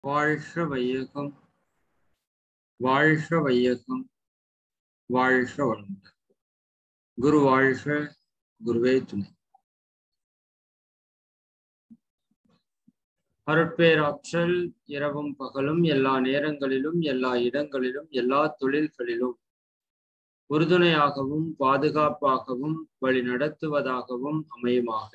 வாழ்க வையகம் வாழ்க வையகம் வாழ்க வளமுடன் குரு வாழ்க குருவே துணை அருட்பேராற்றல் இரவும் பகலும் எல்லா நேரங்களிலும் எல்லா இடங்களிலும் எல்லா தொழில்களிலும் உறுதுணையாகவும் பாதுகாப்பாகவும் வழி நடத்துவதாகவும் அமையுமாக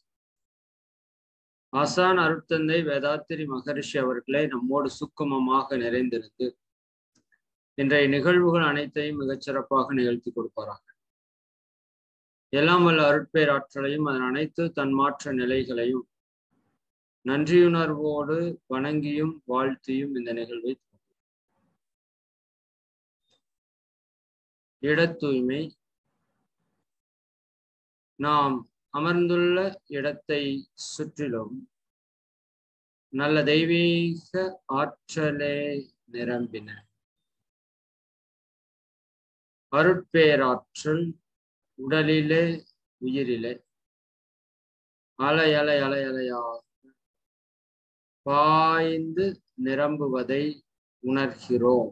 ஆசான் அருட்தந்தை வேதாத்திரி மகரிஷி அவர்களை நம்மோடு சுக்குமமாக நிறைந்திருந்து இன்றைய நிகழ்வுகள் அனைத்தையும் மிகச்சிறப்பாக நிகழ்த்தி கொடுப்பாராக எல்லாம் வல்ல அருட்பேராற்றலையும் அதன் அனைத்து தன்மாற்ற நிலைகளையும் நன்றியுணர்வோடு வணங்கியும் வாழ்த்தியும் இந்த நிகழ்வை இட தூய்மை நாம் அமர்ந்துள்ள இடத்தை சுற்றிலும் நல்ல தெய்வீக ஆற்றலே நிரம்பின அருட்பேராற்றல் உடலிலே உயிரிலே அலை அலை அலை அலையாக பாய்ந்து நிரம்புவதை உணர்கிறோம்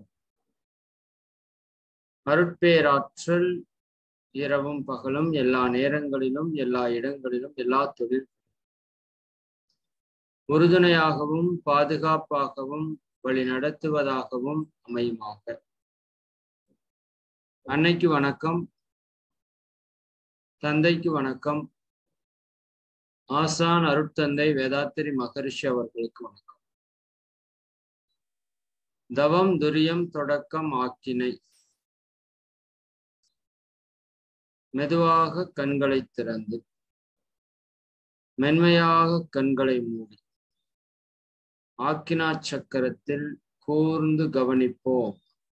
அருட்பேராற்றல் இரவும் பகலும் எல்லா நேரங்களிலும் எல்லா இடங்களிலும் எல்லா தொழில் உறுதுணையாகவும் பாதுகாப்பாகவும் வழி நடத்துவதாகவும் அமையுமாக அன்னைக்கு வணக்கம் தந்தைக்கு வணக்கம் ஆசான் அருட்தந்தை வேதாத்திரி மகரிஷி அவர்களுக்கு வணக்கம் தவம் துரியம் தொடக்கம் ஆக்கினை மெதுவாக கண்களை திறந்து மென்மையாக கண்களை மூடி ஆக்கினா சக்கரத்தில் கூர்ந்து கவனிப்போம்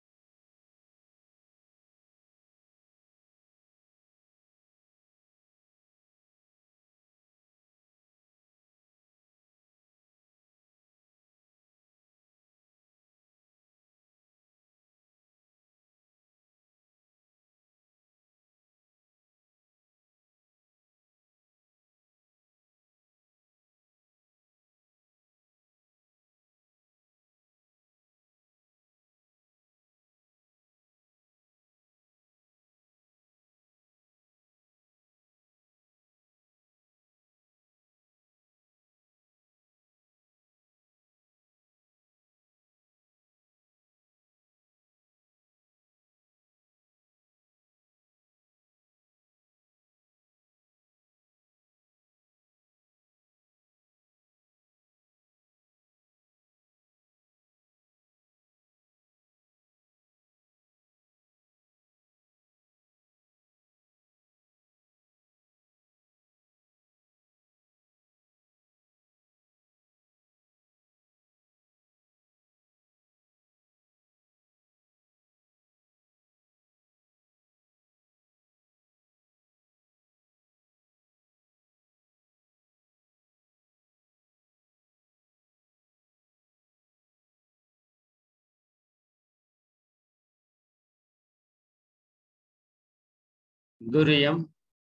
துரியம்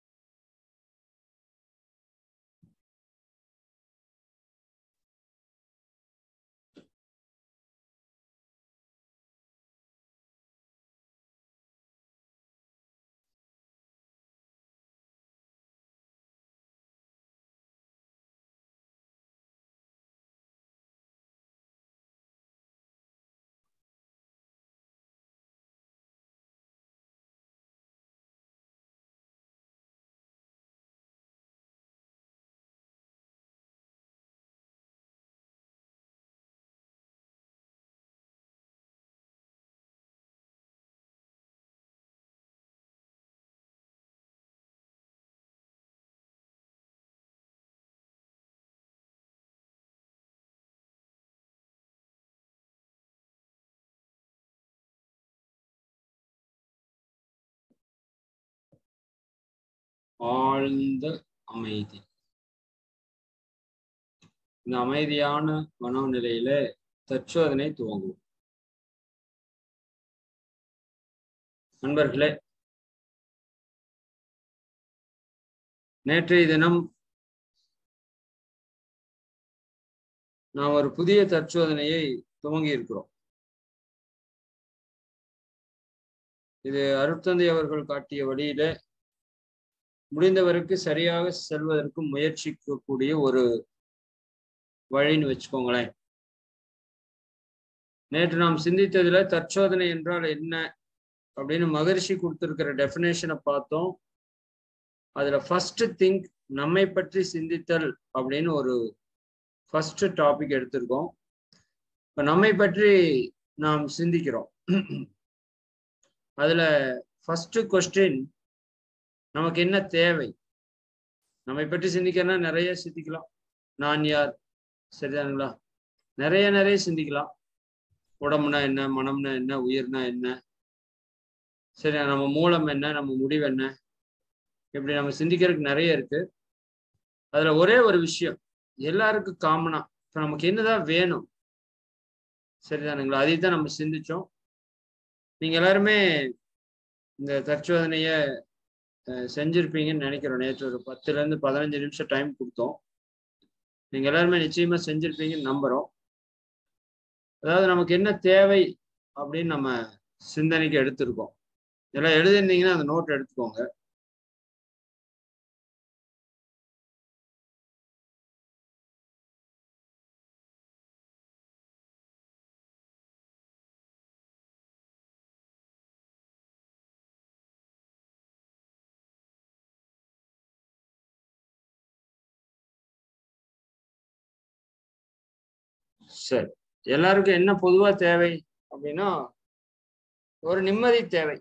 ஆழ்ந்த அமைதி இந்த அமைதியான மனோநிலையில தற்சோதனை துவங்குவோம் நண்பர்களே நேற்றைய தினம் நாம் ஒரு புதிய தற்சோதனையை துவங்கி இருக்கிறோம் இது அருட்தந்தை அவர்கள் காட்டிய வழியில முடிந்தவருக்கு சரியாக செல்வதற்கு முயற்சிக்கக்கூடிய ஒரு வழின்னு வச்சுக்கோங்களேன் நேற்று நாம் சிந்தித்ததுல தற்சோதனை என்றால் என்ன அப்படின்னு மகரிஷி கொடுத்திருக்கிற டெஃபினேஷனை பார்த்தோம் அதுல ஃபர்ஸ்ட் திங்க் நம்மை பற்றி சிந்தித்தல் அப்படின்னு ஒரு ஃபர்ஸ்ட் டாபிக் எடுத்திருக்கோம் இப்போ நம்மை பற்றி நாம் சிந்திக்கிறோம் அதுல ஃபர்ஸ்ட் கொஸ்டின் நமக்கு என்ன தேவை நம்மை பற்றி சிந்திக்கிறனா நிறைய சிந்திக்கலாம் நான் யார் சரிதானுங்களா நிறைய நிறைய சிந்திக்கலாம் உடம்புனா என்ன மனம்னா என்ன உயிர்னா என்ன சரி நம்ம மூலம் என்ன நம்ம முடிவு என்ன இப்படி நம்ம சிந்திக்கிறதுக்கு நிறைய இருக்கு அதுல ஒரே ஒரு விஷயம் எல்லாருக்கும் காமனா இப்ப நமக்கு என்னதான் வேணும் சரிதானுங்களா அதை தான் நம்ம சிந்திச்சோம் நீங்க எல்லாருமே இந்த தற்சோதனைய செஞ்சிருப்பீங்கன்னு நினைக்கிறோம் நேற்று ஒரு பத்துல இருந்து பதினஞ்சு நிமிஷம் டைம் கொடுத்தோம் நீங்க எல்லாருமே நிச்சயமா செஞ்சிருப்பீங்கன்னு நம்புறோம் அதாவது நமக்கு என்ன தேவை அப்படின்னு நம்ம சிந்தனைக்கு எடுத்திருக்கோம் இதெல்லாம் எழுதிருந்தீங்கன்னா அந்த நோட் எடுத்துக்கோங்க சரி எல்லாருக்கும் என்ன பொதுவா தேவை அப்படின்னா ஒரு நிம்மதி தேவை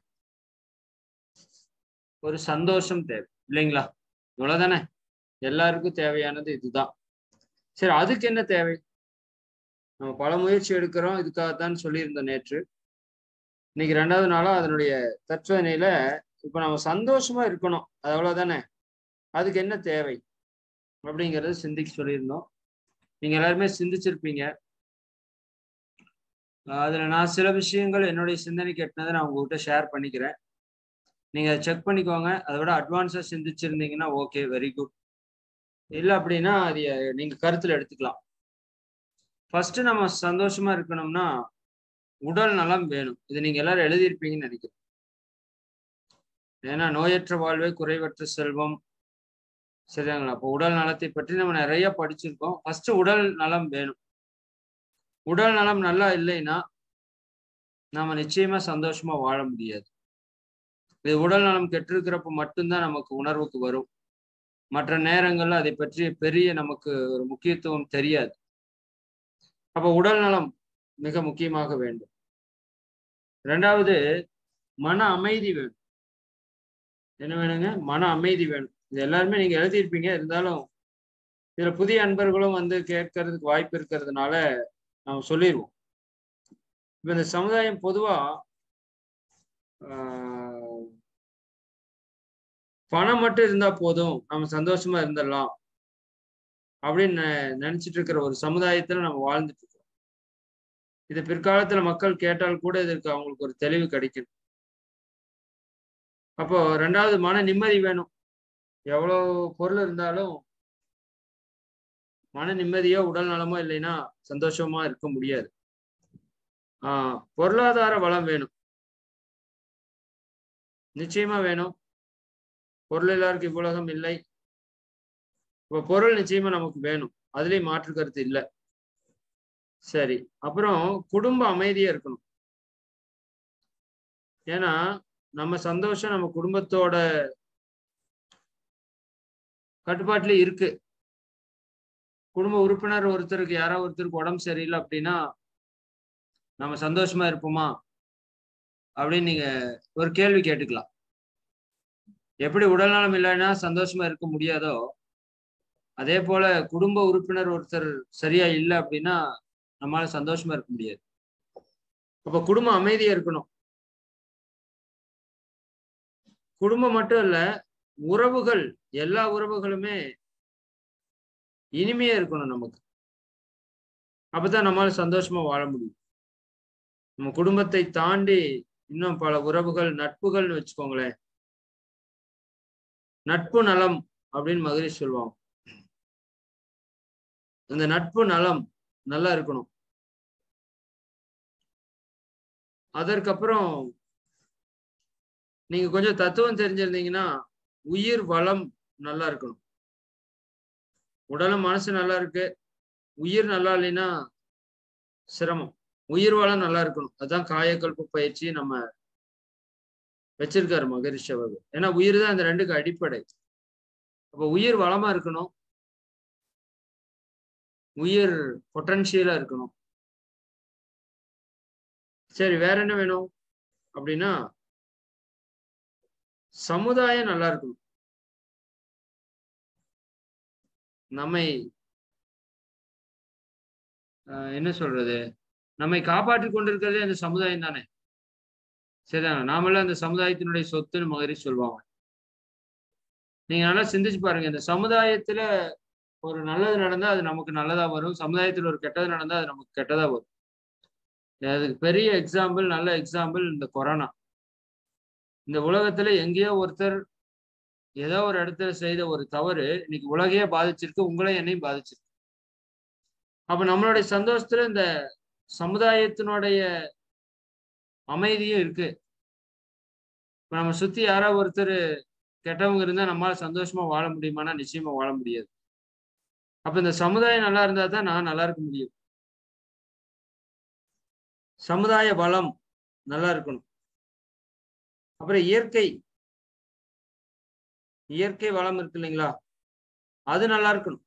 ஒரு சந்தோஷம் தேவை இல்லைங்களா இவ்வளவுதானே எல்லாருக்கும் தேவையானது இதுதான் சரி அதுக்கு என்ன தேவை நம்ம பல முயற்சி எடுக்கிறோம் இதுக்காகத்தான் சொல்லியிருந்தோம் நேற்று இன்னைக்கு ரெண்டாவது நாளா அதனுடைய தற்சோதனையில இப்ப நம்ம சந்தோஷமா இருக்கணும் அது அவ்வளவுதானே அதுக்கு என்ன தேவை அப்படிங்கறத சிந்திக்க சொல்லியிருந்தோம் நீங்க எல்லாருமே சிந்திச்சிருப்பீங்க அதுல நான் சில விஷயங்கள் என்னுடைய சிந்தனைக்கு எட்டினதை நான் உங்ககிட்ட ஷேர் பண்ணிக்கிறேன் நீங்க அதை செக் பண்ணிக்கோங்க அதை விட அட்வான்ஸா சிந்திச்சிருந்தீங்கன்னா ஓகே வெரி குட் இல்லை அப்படின்னா அது நீங்க கருத்துல எடுத்துக்கலாம் ஃபர்ஸ்ட் நம்ம சந்தோஷமா இருக்கணும்னா உடல் நலம் வேணும் இது நீங்க எல்லாரும் எழுதியிருப்பீங்கன்னு நினைக்கிறேன் ஏன்னா நோயற்ற வாழ்வே குறைவற்ற செல்வம் சரியாங்களா அப்போ உடல் நலத்தை பற்றி நம்ம நிறைய படிச்சிருக்கோம் ஃபர்ஸ்ட் உடல் நலம் வேணும் உடல் நலம் நல்லா இல்லைன்னா நாம நிச்சயமா சந்தோஷமா வாழ முடியாது இது உடல் நலம் கெட்டிருக்கிறப்ப மட்டும்தான் நமக்கு உணர்வுக்கு வரும் மற்ற நேரங்கள்ல அதை பற்றி பெரிய நமக்கு ஒரு முக்கியத்துவம் தெரியாது அப்ப உடல் நலம் மிக முக்கியமாக வேண்டும் ரெண்டாவது மன அமைதி வேணும் என்ன வேணுங்க மன அமைதி வேணும் இது எல்லாருமே நீங்க எழுதியிருப்பீங்க இருந்தாலும் இதுல புதிய அன்பர்களும் வந்து கேட்கறதுக்கு வாய்ப்பு இருக்கிறதுனால நம்ம சொல்லிடுவோம் இப்ப இந்த சமுதாயம் பொதுவா பணம் மட்டும் இருந்தா போதும் நம்ம சந்தோஷமா இருந்துடலாம் அப்படின்னு நினைச்சிட்டு இருக்கிற ஒரு சமுதாயத்துல நம்ம வாழ்ந்துட்டு இருக்கோம் இது பிற்காலத்துல மக்கள் கேட்டால் கூட இதற்கு அவங்களுக்கு ஒரு தெளிவு கிடைக்கும் அப்போ ரெண்டாவது மன நிம்மதி வேணும் எவ்வளவு பொருள் இருந்தாலும் மன நிம்மதியோ உடல் நலமோ இல்லைன்னா சந்தோஷமா இருக்க முடியாது ஆஹ் பொருளாதார வளம் வேணும் நிச்சயமா வேணும் பொருள் எல்லாருக்கும் இவ்வுலகம் இல்லை இப்போ பொருள் நிச்சயமா நமக்கு வேணும் அதுலயும் மாற்று கருத்து இல்லை சரி அப்புறம் குடும்ப அமைதியா இருக்கணும் ஏன்னா நம்ம சந்தோஷம் நம்ம குடும்பத்தோட கட்டுப்பாட்டுல இருக்கு குடும்ப உறுப்பினர் ஒருத்தருக்கு யாரோ ஒருத்தருக்கு உடம்பு சரியில்லை அப்படின்னா நம்ம சந்தோஷமா இருப்போமா அப்படின்னு நீங்க ஒரு கேள்வி கேட்டுக்கலாம் எப்படி உடல்நலம் இல்லைன்னா சந்தோஷமா இருக்க முடியாதோ அதே போல குடும்ப உறுப்பினர் ஒருத்தர் சரியா இல்லை அப்படின்னா நம்மளால சந்தோஷமா இருக்க முடியாது அப்ப குடும்பம் அமைதியா இருக்கணும் குடும்பம் மட்டும் இல்ல உறவுகள் எல்லா உறவுகளுமே இனிமையா இருக்கணும் நமக்கு அப்பதான் நம்மளால சந்தோஷமா வாழ முடியும் நம்ம குடும்பத்தை தாண்டி இன்னும் பல உறவுகள் நட்புகள்னு வச்சுக்கோங்களேன் நட்பு நலம் அப்படின்னு மகிழ்ச்சி சொல்லுவாங்க அந்த நட்பு நலம் நல்லா இருக்கணும் அதற்கப்புறம் நீங்க கொஞ்சம் தத்துவம் தெரிஞ்சிருந்தீங்கன்னா உயிர் வளம் நல்லா இருக்கணும் உடலும் மனசு நல்லா இருக்கு உயிர் நல்லா இல்லைன்னா சிரமம் உயிர் வளம் நல்லா இருக்கணும் அதுதான் காயக்கல்ப பயிற்சி நம்ம வச்சிருக்காரு மகரிஷி அவர்கள் ஏன்னா உயிர் தான் அந்த ரெண்டுக்கு அடிப்படை அப்ப உயிர் வளமா இருக்கணும் உயிர் பொட்டன்ஷியலா இருக்கணும் சரி வேற என்ன வேணும் அப்படின்னா சமுதாயம் நல்லா இருக்கணும் நம்மை என்ன சொல்றது நம்மை காப்பாற்றி கொண்டிருக்கிறதே அந்த சமுதாயம் தானே சரிதானே நாமெல்லாம் அந்த சமுதாயத்தினுடைய சொத்துன்னு மகரி சொல்லுவாங்க நீங்க நல்லா சிந்திச்சு பாருங்க இந்த சமுதாயத்துல ஒரு நல்லது நடந்தா அது நமக்கு நல்லதா வரும் சமுதாயத்துல ஒரு கெட்டது நடந்தா அது நமக்கு கெட்டதா வரும் அதுக்கு பெரிய எக்ஸாம்பிள் நல்ல எக்ஸாம்பிள் இந்த கொரோனா இந்த உலகத்துல எங்கேயோ ஒருத்தர் ஏதோ ஒரு இடத்துல செய்த ஒரு தவறு இன்னைக்கு உலகையே பாதிச்சிருக்கு உங்களே என்னையும் பாதிச்சிருக்கு அப்ப நம்மளுடைய சந்தோஷத்துல இந்த சமுதாயத்தினுடைய அமைதியும் இருக்கு இப்ப நம்ம சுத்தி யாராவது ஒருத்தர் கெட்டவங்க இருந்தா நம்மளால சந்தோஷமா வாழ முடியுமானா நிச்சயமா வாழ முடியாது அப்ப இந்த சமுதாயம் நல்லா இருந்தா தான் நான் நல்லா இருக்க முடியும் சமுதாய பலம் நல்லா இருக்கணும் அப்புறம் இயற்கை இயற்கை வளம் இருக்கு இல்லைங்களா அது நல்லா இருக்கணும்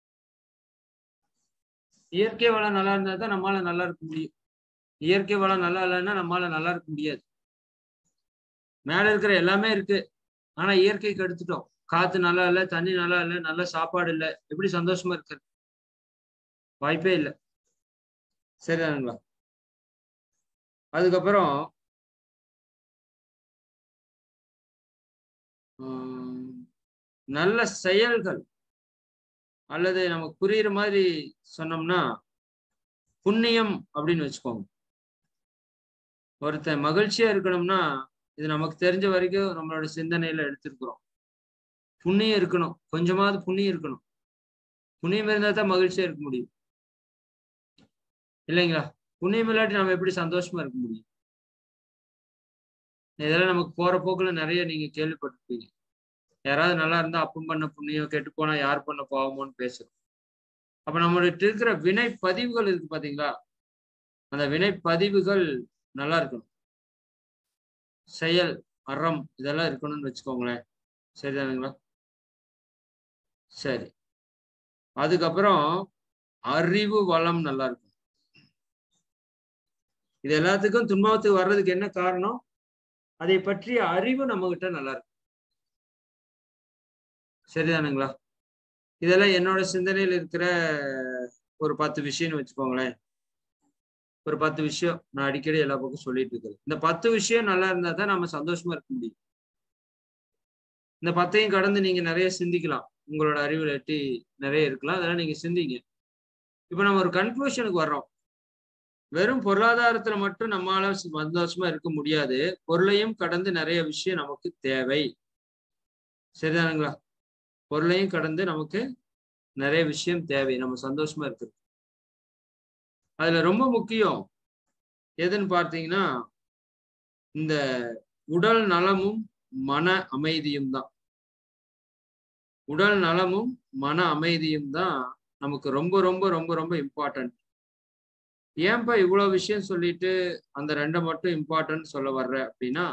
இயற்கை வளம் நல்லா இருந்தா தான் நம்மளால நல்லா இருக்க முடியும் இயற்கை வளம் நல்லா இல்லைன்னா நம்மளால நல்லா இருக்க முடியாது மேல இருக்கிற எல்லாமே இருக்கு ஆனா இயற்கைக்கு எடுத்துட்டோம் காத்து நல்லா இல்லை தண்ணி நல்லா இல்லை நல்ல சாப்பாடு இல்லை எப்படி சந்தோஷமா இருக்கிறது வாய்ப்பே இல்லை சரிதானுங்களா அதுக்கப்புறம் நல்ல செயல்கள் அல்லது நமக்கு புரியுற மாதிரி சொன்னோம்னா புண்ணியம் அப்படின்னு வச்சுக்கோங்க ஒருத்தன் மகிழ்ச்சியா இருக்கணும்னா இது நமக்கு தெரிஞ்ச வரைக்கும் நம்மளோட சிந்தனையில எடுத்திருக்கிறோம் புண்ணியம் இருக்கணும் கொஞ்சமாவது புண்ணியம் இருக்கணும் புண்ணியம் இருந்தா தான் மகிழ்ச்சியா இருக்க முடியும் இல்லைங்களா புண்ணியம் இல்லாட்டி நம்ம எப்படி சந்தோஷமா இருக்க முடியும் இதெல்லாம் நமக்கு போற போக்குல நிறைய நீங்க கேள்விப்பட்டிருப்பீங்க யாராவது நல்லா இருந்தா அப்பம் பண்ண புண்ணியம் கெட்டு போனா யார் பண்ண பாவமோன்னு பேசுறோம் அப்ப நம்மளுக்கு இருக்கிற வினை பதிவுகள் இருக்கு பாத்தீங்களா அந்த வினை பதிவுகள் நல்லா இருக்கணும் செயல் அறம் இதெல்லாம் இருக்கணும்னு வச்சுக்கோங்களேன் சரிதானுங்களா சரி அதுக்கப்புறம் அறிவு வளம் நல்லா இருக்கும் இது எல்லாத்துக்கும் துன்பத்துக்கு வர்றதுக்கு என்ன காரணம் அதை பற்றிய அறிவு நம்ம கிட்ட நல்லா இருக்கும் சரிதானுங்களா இதெல்லாம் என்னோட சிந்தனையில் இருக்கிற ஒரு பத்து விஷயம்னு வச்சுக்கோங்களேன் ஒரு பத்து விஷயம் நான் அடிக்கடி எல்லா பக்கம் சொல்லிட்டு இருக்கிறேன் இந்த பத்து விஷயம் நல்லா இருந்தா தான் நம்ம சந்தோஷமா இருக்க முடியும் இந்த பத்தையும் கடந்து நீங்க நிறைய சிந்திக்கலாம் உங்களோட அறிவில் எட்டி நிறைய இருக்கலாம் அதெல்லாம் நீங்க சிந்திங்க இப்ப நம்ம ஒரு கன்க்ளூஷனுக்கு வர்றோம் வெறும் பொருளாதாரத்துல மட்டும் நம்மளால சந்தோஷமா இருக்க முடியாது பொருளையும் கடந்து நிறைய விஷயம் நமக்கு தேவை சரிதானுங்களா பொருளையும் கடந்து நமக்கு நிறைய விஷயம் தேவை நம்ம சந்தோஷமா இருக்கிறது அதுல ரொம்ப முக்கியம் எதுன்னு பார்த்தீங்கன்னா இந்த உடல் நலமும் மன அமைதியும் தான் உடல் நலமும் மன அமைதியும் தான் நமக்கு ரொம்ப ரொம்ப ரொம்ப ரொம்ப இம்பார்ட்டன்ட் ஏன்பா இவ்வளவு விஷயம் சொல்லிட்டு அந்த ரெண்டை மட்டும் இம்பார்ட்டன்ட் சொல்ல வர்ற அப்படின்னா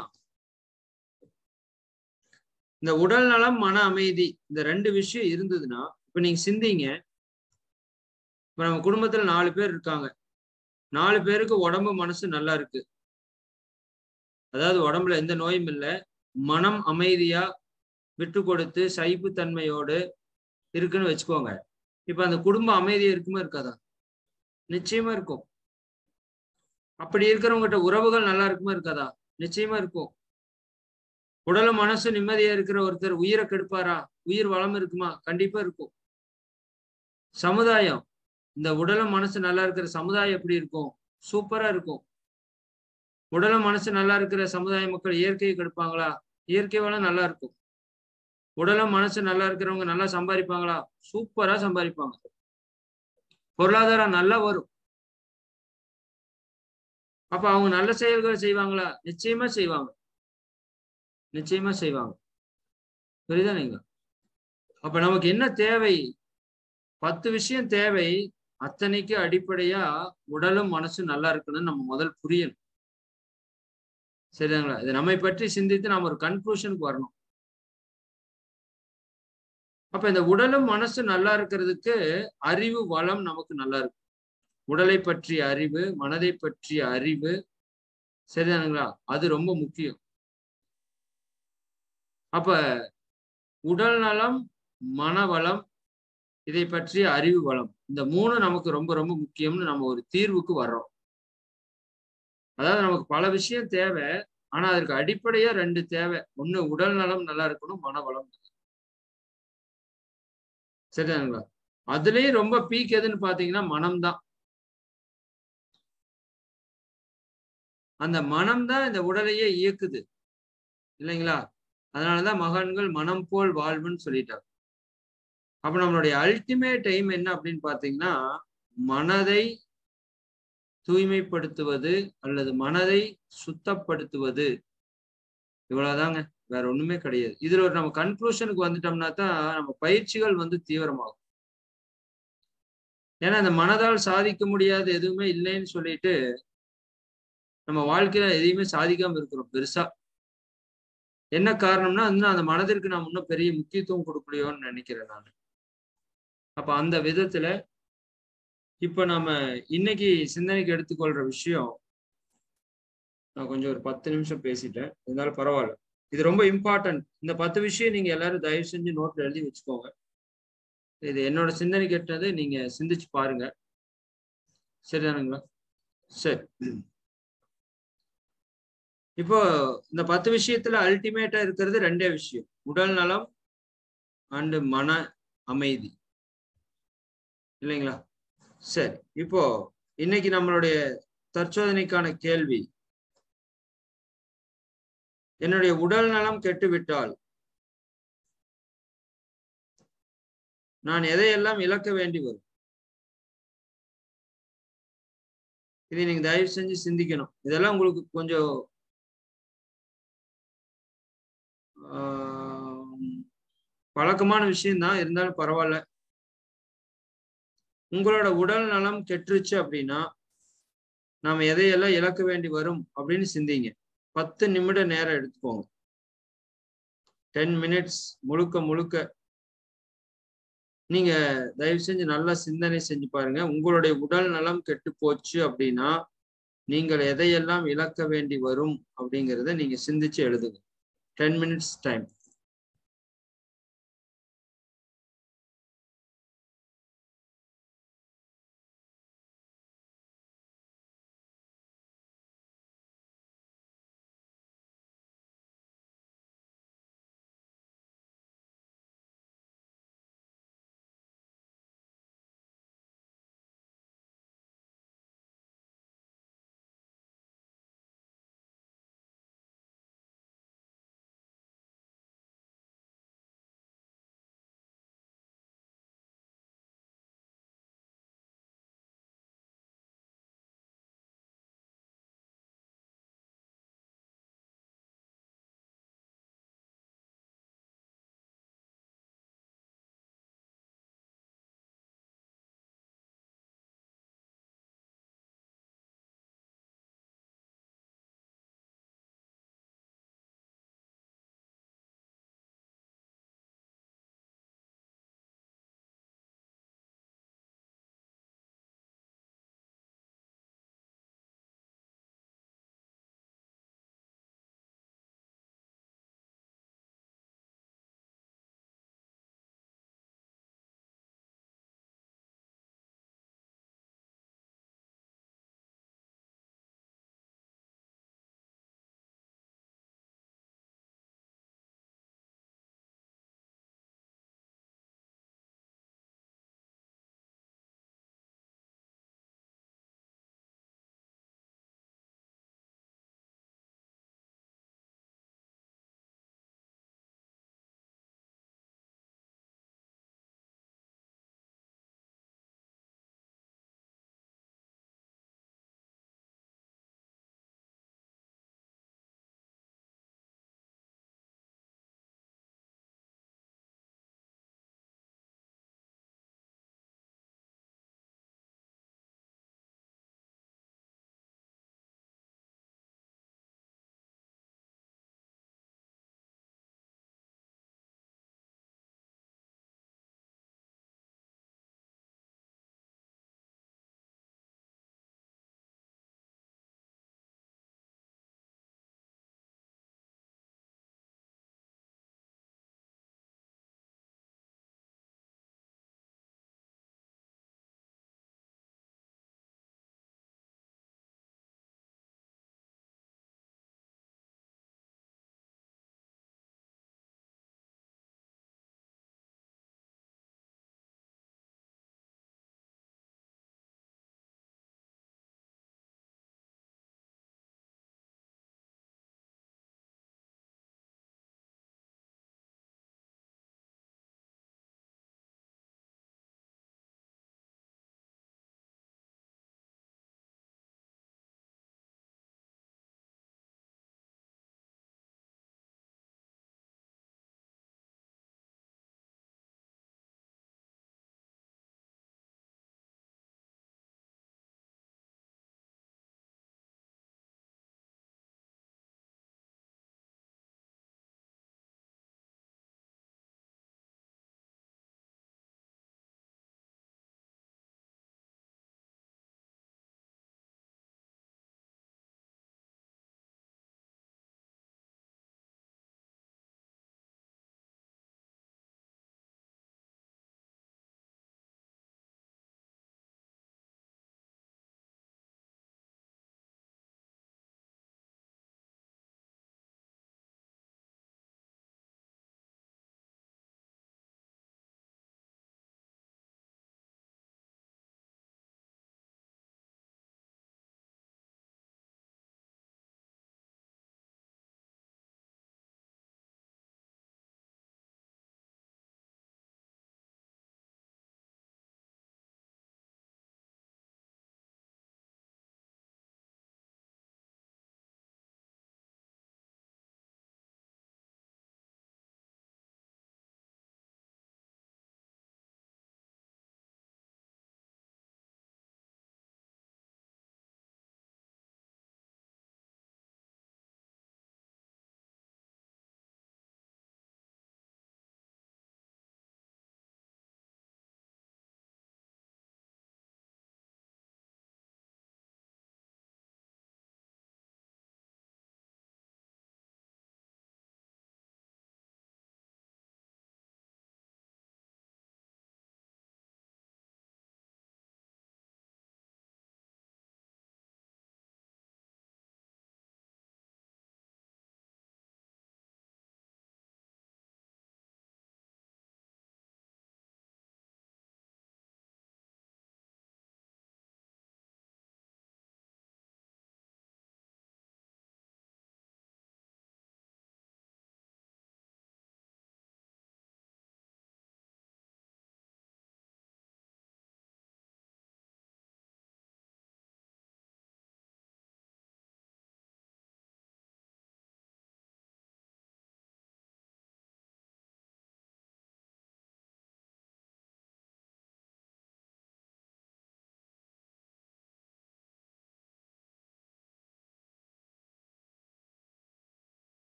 இந்த உடல் நலம் மன அமைதி இந்த ரெண்டு விஷயம் இருந்ததுன்னா இப்ப நீங்க சிந்திங்க இப்ப நம்ம குடும்பத்துல நாலு பேர் இருக்காங்க நாலு பேருக்கு உடம்பு மனசு நல்லா இருக்கு அதாவது உடம்புல எந்த நோயும் இல்லை மனம் அமைதியா விட்டு கொடுத்து சைப்புத்தன்மையோடு இருக்குன்னு வச்சுக்கோங்க இப்ப அந்த குடும்ப அமைதியா இருக்குமா இருக்காதா நிச்சயமா இருக்கும் அப்படி இருக்கிறவங்ககிட்ட உறவுகள் நல்லா இருக்குமா இருக்காதா நிச்சயமா இருக்கும் உடலும் மனசு நிம்மதியா இருக்கிற ஒருத்தர் உயிரை கெடுப்பாரா உயிர் வளம் இருக்குமா கண்டிப்பா இருக்கும் சமுதாயம் இந்த உடலும் மனசு நல்லா இருக்கிற சமுதாயம் எப்படி இருக்கும் சூப்பரா இருக்கும் உடலும் மனசு நல்லா இருக்கிற சமுதாய மக்கள் இயற்கையை கெடுப்பாங்களா இயற்கை வளம் நல்லா இருக்கும் உடலும் மனசு நல்லா இருக்கிறவங்க நல்லா சம்பாதிப்பாங்களா சூப்பரா சம்பாதிப்பாங்க பொருளாதாரம் நல்லா வரும் அப்ப அவங்க நல்ல செயல்கள் செய்வாங்களா நிச்சயமா செய்வாங்க நிச்சயமா செய்வாங்க புரியுதா நீங்க அப்ப நமக்கு என்ன தேவை பத்து விஷயம் தேவை அத்தனைக்கு அடிப்படையா உடலும் மனசும் நல்லா இருக்குன்னு நம்ம முதல் புரியணும் சரிதாங்களா இது நம்மை பற்றி சிந்தித்து நாம் ஒரு கன்க்ளூஷனுக்கு வரணும் அப்ப இந்த உடலும் மனசும் நல்லா இருக்கிறதுக்கு அறிவு வளம் நமக்கு நல்லா இருக்கு உடலை பற்றிய அறிவு மனதை பற்றிய அறிவு சரிதானுங்களா அது ரொம்ப முக்கியம் அப்ப உடல் நலம் மனவளம் இதை பற்றிய அறிவு வளம் இந்த மூணு நமக்கு ரொம்ப ரொம்ப முக்கியம்னு நம்ம ஒரு தீர்வுக்கு வர்றோம் அதாவது நமக்கு பல விஷயம் தேவை ஆனா அதற்கு அடிப்படையா ரெண்டு தேவை ஒண்ணு உடல் நலம் நல்லா இருக்கணும் மனவளம் சரிதானுங்களா அதுலயும் ரொம்ப பீக் எதுன்னு பாத்தீங்கன்னா மனம்தான் அந்த மனம் தான் இந்த உடலையே இயக்குது இல்லைங்களா அதனாலதான் மகான்கள் மனம் போல் வாழ்வுன்னு சொல்லிட்டாங்க அப்ப நம்மளுடைய அல்டிமேட் டைம் என்ன அப்படின்னு பாத்தீங்கன்னா மனதை தூய்மைப்படுத்துவது அல்லது மனதை சுத்தப்படுத்துவது இவ்வளவுதாங்க வேற ஒண்ணுமே கிடையாது இதுல ஒரு நம்ம கன்க்ளூஷனுக்கு வந்துட்டோம்னா தான் நம்ம பயிற்சிகள் வந்து தீவிரமாகும் ஏன்னா இந்த மனதால் சாதிக்க முடியாத எதுவுமே இல்லைன்னு சொல்லிட்டு நம்ம வாழ்க்கையில எதையுமே சாதிக்காம இருக்கிறோம் பெருசா என்ன காரணம்னா இன்னும் அந்த மனதிற்கு நாம் இன்னும் பெரிய முக்கியத்துவம் கொடுக்கலையோன்னு நினைக்கிறேன் நான் அப்ப அந்த விதத்துல இப்ப நம்ம இன்னைக்கு சிந்தனைக்கு எடுத்துக்கொள்ற விஷயம் நான் கொஞ்சம் ஒரு பத்து நிமிஷம் பேசிட்டேன் இருந்தாலும் பரவாயில்ல இது ரொம்ப இம்பார்ட்டன்ட் இந்த பத்து விஷயம் நீங்க எல்லாரும் தயவு செஞ்சு நோட்ல எழுதி வச்சுக்கோங்க இது என்னோட சிந்தனை கேட்டது நீங்க சிந்திச்சு பாருங்க சரிதானுங்களா சரி இப்போ இந்த பத்து விஷயத்துல அல்டிமேட்டா இருக்கிறது ரெண்டே விஷயம் உடல் நலம் அண்டு மன அமைதி இல்லைங்களா சரி இப்போ இன்னைக்கு நம்மளுடைய தற்சோதனைக்கான கேள்வி என்னுடைய உடல் நலம் கெட்டுவிட்டால் நான் எதையெல்லாம் இழக்க வேண்டி வரும் இதை நீங்க தயவு செஞ்சு சிந்திக்கணும் இதெல்லாம் உங்களுக்கு கொஞ்சம் பழக்கமான விஷயம்தான் இருந்தாலும் பரவாயில்ல உங்களோட உடல் நலம் கெட்டுருச்சு அப்படின்னா நாம எதையெல்லாம் இழக்க வேண்டி வரும் அப்படின்னு சிந்திங்க பத்து நிமிட நேரம் எடுத்துக்கோங்க டென் மினிட்ஸ் முழுக்க முழுக்க நீங்க தயவு செஞ்சு நல்லா சிந்தனை செஞ்சு பாருங்க உங்களுடைய உடல் நலம் கெட்டு போச்சு அப்படின்னா நீங்கள் எதையெல்லாம் இழக்க வேண்டி வரும் அப்படிங்கிறத நீங்க சிந்திச்சு எழுதுங்க டென் மினிட்ஸ் டைம்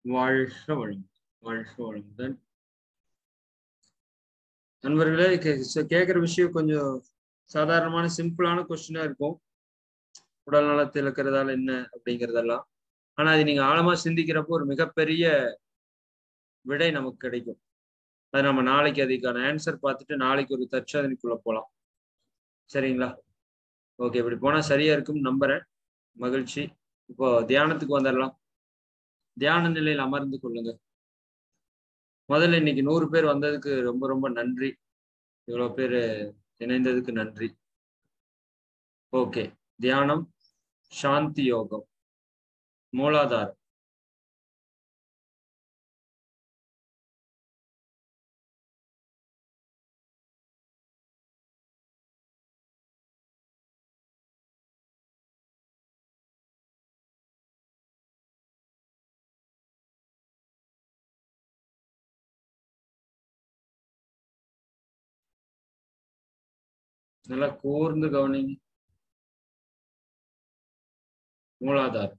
வாழ்க வளம் வாழ்க வளமுடன் நண்பர்களே கே- கேக்குற விஷயம் கொஞ்சம் சாதாரணமான சிம்பிளான கொஸ்டினா இருக்கும் உடல் நலத்தில் இருக்கிறதால என்ன அப்படிங்கறதெல்லாம் ஆனா அது நீங்க ஆழமா சிந்திக்கிறப்போ ஒரு மிகப்பெரிய விடை நமக்கு கிடைக்கும் அது நம்ம நாளைக்கு அதுக்கான ஆன்சர் பார்த்துட்டு நாளைக்கு ஒரு தற்சாதனைக்குள்ள போலாம் சரிங்களா ஓகே இப்படி போனா சரியா இருக்கும் நம்புறேன் மகிழ்ச்சி இப்போ தியானத்துக்கு வந்துடலாம் தியான நிலையில் அமர்ந்து கொள்ளுங்க முதல்ல இன்னைக்கு நூறு பேர் வந்ததுக்கு ரொம்ப ரொம்ப நன்றி இவ்வளவு பேர் இணைந்ததுக்கு நன்றி ஓகே தியானம் சாந்தி யோகம் மூலாதாரம் நல்லா கூர்ந்து கவனிங்க மூலாதாரம்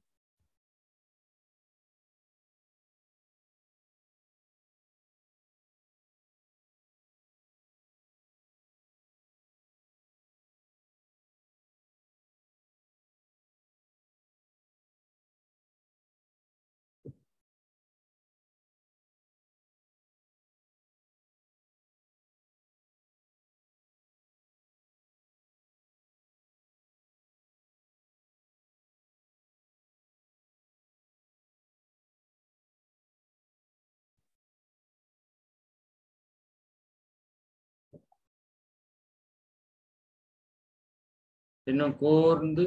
இன்னும் கூர்ந்து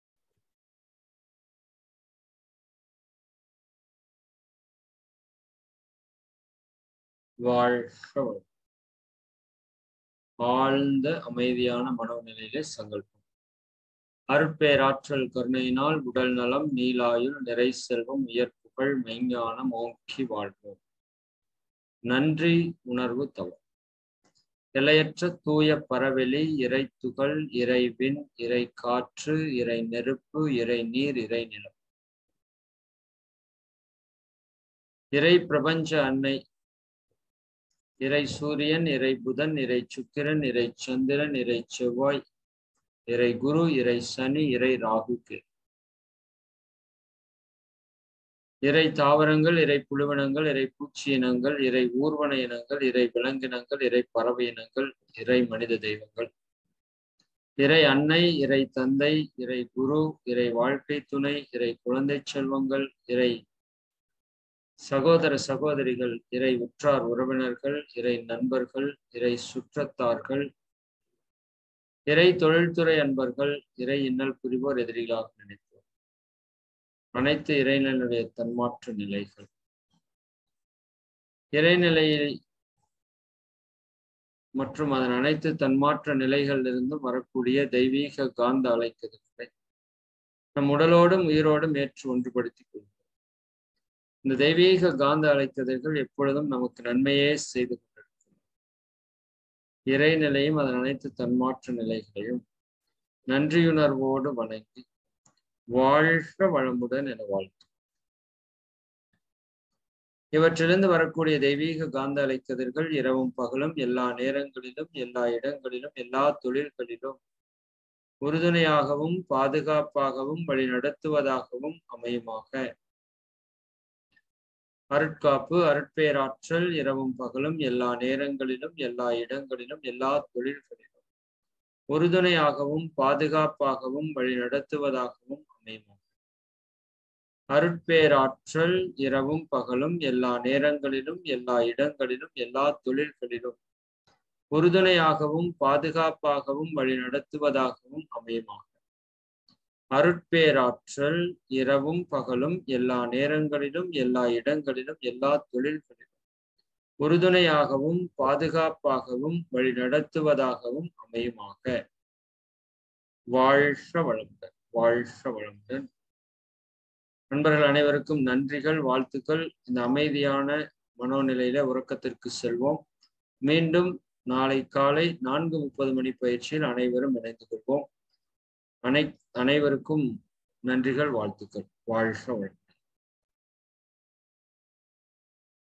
வாழ்க வளம். ஆழ்ந்த அமைதியான மனோநிலையிலே சங்கல்பம் அருட்பேராற்றல் கருணையினால் உடல் நலம் நீலாயுள் நிறை செல்வம் உயர்ப்புகள் மெய்ஞானம் ஓங்கி வாழ்வோம் நன்றி உணர்வு தவம் எல்லையற்ற தூய பரவெளி இறை துகள் இறைவின் இறை காற்று இறை நெருப்பு இறை நீர் இறை நிலம் இறை பிரபஞ்ச அன்னை இறை சூரியன் இறை புதன் இறை சுக்கிரன் இறை சந்திரன் இறை செவ்வாய் இறை குரு இறை சனி இறை ராகுக்கு இறை தாவரங்கள் இறை புழுவினங்கள் இறை பூச்சி இனங்கள் இறை ஊர்வன இனங்கள் இறை விலங்கினங்கள் இறை பறவை இனங்கள் இறை மனித தெய்வங்கள் இறை அன்னை இறை தந்தை இறை குரு இறை வாழ்க்கை துணை இறை குழந்தை செல்வங்கள் இறை சகோதர சகோதரிகள் இறை உற்றார் உறவினர்கள் இறை நண்பர்கள் இறை சுற்றத்தார்கள் இறை தொழில்துறை அன்பர்கள் இறை இன்னல் புரிவோர் எதிரிகளாக நினைத்தோம் அனைத்து இறைநிலையுடைய தன்மாற்ற நிலைகள் இறைநிலையை மற்றும் அதன் அனைத்து தன்மாற்ற நிலைகளிலிருந்தும் வரக்கூடிய தெய்வீக காந்த அலைக்கதிர்களை நம் உடலோடும் உயிரோடும் ஏற்று ஒன்றுபடுத்திக் கொள்கிறோம் இந்த தெய்வீக காந்த அலைக்கதிர்கள் எப்பொழுதும் நமக்கு நன்மையே செய்து கொண்டிருக்கும் இறைநிலையும் அதன் அனைத்து தன்மாற்ற நிலைகளையும் நன்றியுணர்வோடு வணங்கி வாழ்க வளமுடன் என வாழ்த்து இவற்றிலிருந்து வரக்கூடிய தெய்வீக காந்த அலைக்கதிர்கள் இரவும் பகலும் எல்லா நேரங்களிலும் எல்லா இடங்களிலும் எல்லா தொழில்களிலும் உறுதுணையாகவும் பாதுகாப்பாகவும் வழி நடத்துவதாகவும் அமையுமாக அருட்காப்பு அருட்பேராற்றல் இரவும் பகலும் எல்லா நேரங்களிலும் எல்லா இடங்களிலும் எல்லா தொழில்களிலும் உறுதுணையாகவும் பாதுகாப்பாகவும் வழி நடத்துவதாகவும் அமையுமாக அருட்பேராற்றல் இரவும் பகலும் எல்லா நேரங்களிலும் எல்லா இடங்களிலும் எல்லா தொழில்களிலும் உறுதுணையாகவும் பாதுகாப்பாகவும் வழி நடத்துவதாகவும் அமையுமாக அருட்பேராற்றல் இரவும் பகலும் எல்லா நேரங்களிலும் எல்லா இடங்களிலும் எல்லா தொழில்களிலும் உறுதுணையாகவும் பாதுகாப்பாகவும் வழி நடத்துவதாகவும் அமையுமாக வாழ்க வளமுடன் வாழ்க வளமுடன் நண்பர்கள் அனைவருக்கும் நன்றிகள் வாழ்த்துக்கள் இந்த அமைதியான மனோநிலையில உறக்கத்திற்கு செல்வோம் மீண்டும் நாளை காலை நான்கு முப்பது மணி பயிற்சியில் அனைவரும் இணைந்து கொள்வோம் அனை அனைவருக்கும் நன்றிகள் வாழ்த்துக்கள் வாழ்க வளம்